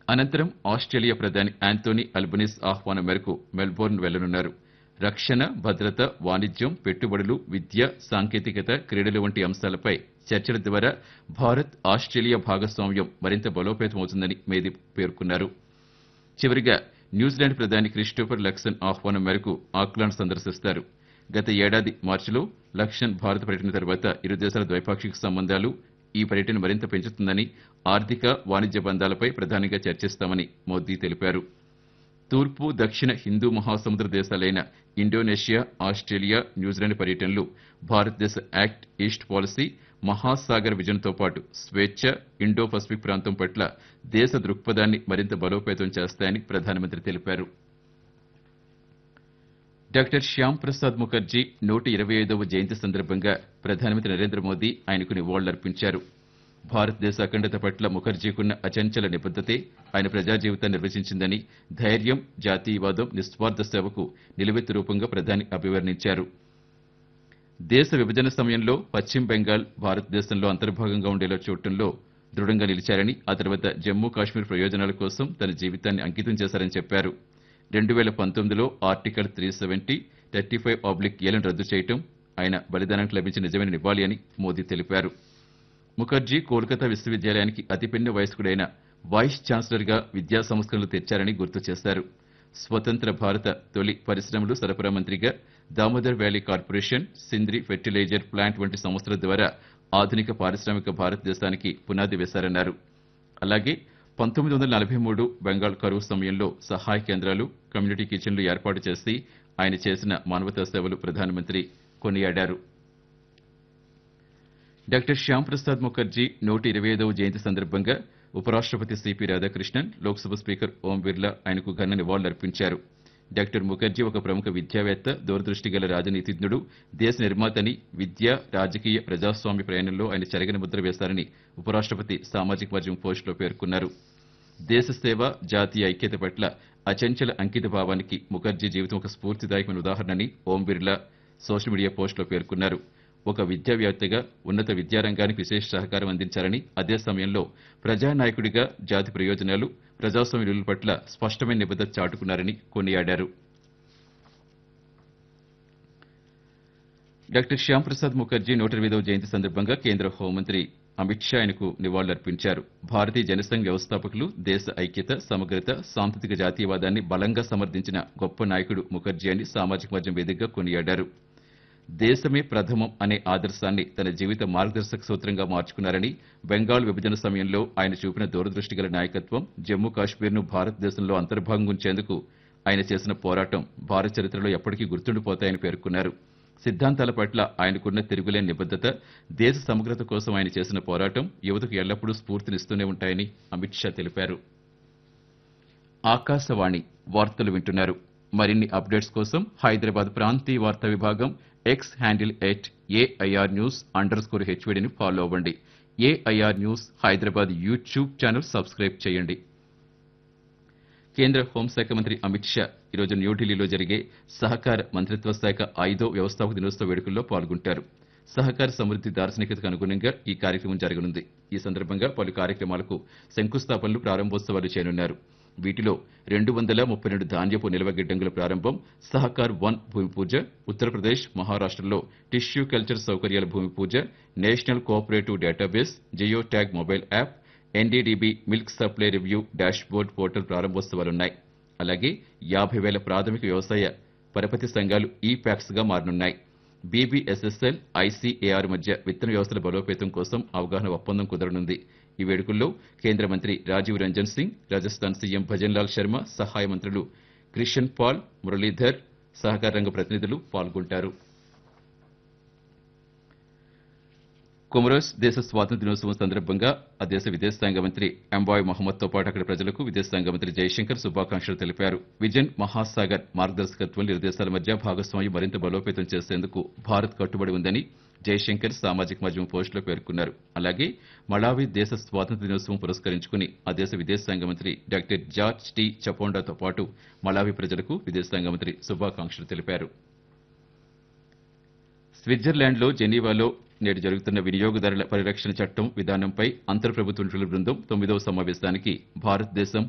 అనంతరం ఆస్ట్రేలియా ప్రధాని Anthony Albanese ఆహ్వానం మేరకు మెల్బోర్న్ వెళ్లనున్నారు రక్షణ భద్రత వాణిజ్యం పెట్టుబడులు విద్య సాంకేతికత క్రీడలు వంటి అంశాలపై చర్చల ద్వారా భారత్ ఆస్ట్రేలియా భాగస్వామ్యం మరింత బలోపేతమవుతుందని మేది పేర్కొన్నారు చివరిగా న్యూజిలాండ్ ప్రధాని క్రిస్టోఫర్ లక్సన్ ఆహ్వానం మేరకు ఆక్లాండ్ సందర్శిస్తారు గత ఏడాది మార్చిలో లక్సన్ భారత్ పర్యటన తర్వాత ఇరు దేశాల ద్వైపాక్షిక సంబంధాలు ఈ పర్యటన మరింత పెంచుతుందని ఆర్థిక వాణిజ్య బంధాలపై ప్రధానంగా చర్చిస్తామని మోదీ తెలిపారు తూర్పు దక్షిణ హిందూ మహాసముద్ర దేశాలైన ఇండోనేషియా ఆస్ట్రేలియా న్యూజిలాండ్ పర్యటనలు భారతదేశ యాక్ట్ ఈస్ట్ పాలసీ మహాసాగర్ విజన్తో పాటు స్వేచ్ఛ ఇండో పసిఫిక్ ప్రాంతం పట్ల దేశ దృక్పథాన్ని మరింత బలోపేతం చేస్తాయని ప్రధానమంత్రి తెలిపారు డాక్టర్ శ్యామ్ ప్రసాద్ ముఖర్జీ నూట ఇరవై ఐదవ జయంతి సందర్భంగా ప్రధానమంత్రి నరేంద్ర మోదీ ఆయనకు నివాళులర్పించారు భారతదేశ అఖండత పట్ల ముఖర్జీకున్న అచంచల నిబద్దతే ఆయన ప్రజా జీవితాన్ని నిర్వచించిందని ధైర్యం జాతీయవాదం నిస్వార్థ సేవకు నిలువెత్తు రూపంగా ప్రధాని అభివర్ణించారు దేశ విభజన సమయంలో పశ్చిమ బెంగాల్ భారతదేశంలో అంతర్భాగంగా ఉండేలా చూడటంలో దృఢంగా నిలిచారని ఆ తర్వాత జమ్మూ కాశ్మీర్ ప్రయోజనాల కోసం తన జీవితాన్ని అంకితం చేశారని చెప్పారు రెండు వేల పంతొమ్మిదిలో article three seventy thirty five oblique ఏలను రద్దు చేయటం ఆయన బలిదానానికి లభించిన నిజమైన నివాళి అని మోదీ తెలిపారు ముఖర్జీ కోల్కతా విశ్వవిద్యాలయానికి అతిపిన్న వయస్కుడైన వైస్ ఛాన్సలర్ గా విద్యా సంస్కరణలు తెచ్చారని గుర్తు చేశారు స్వతంత్ర భారత తొలి పరిశ్రమలు సరఫరా మంత్రిగా Damodar valley corporation Sindri fertiliser plant వంటి సంస్థల ద్వారా ఆధునిక పారిశ్రామిక భారతదేశానికి పునాది వేశారన్నారు అలాగే పంతొమ్మిది వందల నలభై మూడు బెంగాల్ కరువు సమయంలో సహాయ కేంద్రాలు కమ్యూనిటీ కిచెన్లు ఏర్పాటు చేసి ఆయన చేసిన మానవతా సేవలు ప్రధానమంత్రి కొనియాడారు డాక్టర్ శ్యామ్ ప్రసాద్ ముఖర్జీ నూట ఇరవై ఐదవ జయంతి సందర్భంగా ఉపరాష్ట్రపతి సిపి రాధాకృష్ణన్ లోక్సభ స్పీకర్ ఓం బిర్లా ఆయనకు ఘన నివాళులర్పించారు డాక్టర్ ముఖర్జీ ఒక ప్రముఖ విద్యావేత్త దూరదృష్టి గల రాజనీతిజ్ఞుడు దేశ నిర్మాతని విద్య రాజకీయ ప్రజాస్వామ్య ప్రయాణంలో ఆయన చెరగని ముద్ర వేశారని ఉపరాష్ట్రపతి సామాజిక మాధ్యమం పోస్టులో పేర్కొన్నారు దేశ సేవ జాతీయ ఐక్యత పట్ల అచంచల అంకిత భావానికి ముఖర్జీ జీవితం ఒక స్ఫూర్తిదాయకమైన ఉదాహరణని ఓం బిర్లా సోషల్ మీడియా పోస్టులో పేర్కొన్నారు ఒక విద్యావేత్తగా ఉన్నత విద్యారంగానికి విశేష సహకారం అందించారని అదే సమయంలో ప్రజానాయకుడిగా జాతి ప్రయోజనాలు ప్రజాస్వామ్య విలువల పట్ల స్పష్టమైన నిబద్ధత చాటుకున్నారని కొనియాడారు డాక్టర్ శ్యామ్ ప్రసాద్ ముఖర్జీ నూట ఎనిమిదవ జయంతి సందర్భంగా కేంద్ర హోంమంత్రి అమిత్ షా ఆయనకు నివాళులర్పించారు భారతీయ జనసంఘ్ వ్యవస్థాపకులు దేశ ఐక్యత సమగ్రత సాంస్కృతిక జాతీయవాదాన్ని బలంగా సమర్థించిన గొప్ప నాయకుడు ముఖర్జీ అని సామాజిక మాధ్యమం వేదికగా కొనియాడారు దేశమే ప్రథమం అనే ఆదర్శాన్ని తన జీవిత మార్గదర్శక సూత్రంగా మార్చుకున్నారని బెంగాల్ విభజన సమయంలో ఆయన చూపిన దూరదృష్టి గల నాయకత్వం జమ్మూ కాశ్మీర్ను భారతదేశంలో అంతర్భాగం ఉంచేందుకు ఆయన చేసిన పోరాటం భారత చరిత్రలో ఎప్పటికీ గుర్తుండిపోతాయని పేర్కొన్నారు సిద్ధాంతాల పట్ల ఆయనకున్న తిరుగులేని నిబద్దత దేశ సమగ్రత కోసం ఆయన చేసిన పోరాటం యువతకు ఎల్లప్పుడూ స్ఫూర్తినిస్తూనే ఉంటాయని అమిత్ షా తెలిపారు ఆకాశవాణి వార్తలు వింటున్నారు మరిన్ని అప్డేట్స్ కోసం హైదరాబాద్ ప్రాంతీయ వార్తా విభాగం X handle at AIR news underscore హెచ్వీడీని ఫాలో అవ్వండి AIR news Hyderabad YouTube channel subscribe చేయండి కేంద్ర హోంశాఖ మంత్రి అమిత్ షా ఈరోజు న్యూఢిల్లీలో జరిగే సహకార మంత్రిత్వ శాఖ ఐదో వ్యవస్థాపక దినోత్సవ వేడుకల్లో పాల్గొంటారు సహకార సమృద్ది దార్శనికతకు అనుగుణంగా ఈ కార్యక్రమం జరగనుంది ఈ సందర్భంగా పలు కార్యక్రమాలకు శంకుస్థాపనలు ప్రారంభోత్సవాలు చేయనున్నారు వీటిలో రెండు వందల ముప్పై రెండు ధాన్యపు నిల్వ గిడ్డంగుల ప్రారంభం సహకార్ వన్ భూమి పూజ ఉత్తరప్రదేశ్ మహారాష్టలో టిష్యూ కల్చర్ సౌకర్యాల భూమి పూజ national cooperative database geo tag mobile app N D D B milk supply review dash board portal ప్రారంభోత్సవాలున్నాయి అలాగే యాభై వేల ప్రాథమిక వ్యవసాయ పరపతి సంఘాలు ఈ ప్యాక్స్ గా మారనున్నాయి బీబీఎస్ఎస్ఎల్ ఐసీఏఆర్ మధ్య విత్తన వ్యవస్థల బలోపేతం కోసం అవగాహన ఒప్పందం కుదరనుంది ఈ వేడుకల్లో కేంద్ర మంత్రి రాజీవ్ రంజన్ సింగ్ రాజస్థాన్ సీఎం భజన్లాల్ శర్మ సహాయ మంత్రులు క్రిషన్ పాల్ మురళీధర్ సహకార రంగ ప్రతినిధులు పాల్గొంటారు కొమరోస్ దేశ స్వాతంత్ర దినోత్సవం సందర్భంగా ఆ దేశ విదేశాంగ మంత్రి అంబాయ్ మహమ్మద్ తో పాటు అక్కడి ప్రజలకు విదేశాంగ మంత్రి జయశంకర్ శుభాకాంక్షలు తెలిపారు విజన్ మహాసాగర్ మార్గదర్శకత్వంలో ఇరు దేశాల మధ్య భాగస్వామ్యం మరింత బలోపేతం చేసేందుకు భారత్ కట్టుబడి ఉందని జయశంకర్ సామాజిక మాధ్యమం పోస్టులో పేర్కొన్నారు అలాగే మళావి దేశ స్వాతంత్ర దినోత్సవం పురస్కరించుకుని ఆ దేశ విదేశాంగ మంత్రి డాక్టర్ జార్జ్ టి చపోండాతో పాటు మళావి ప్రజలకు విదేశాంగ మంత్రి శుభాకాంక్షలు తెలిపారు స్విట్జర్లాండ్లో జెనీవాలో నేడు జరుగుతున్న వినియోగదారుల పరిరక్షణ చట్టం విధానంపై అంతర్ ప్రభుత్వ నిపుణుల బృందం తొమ్మిదవ సమావేశానికి భారతదేశం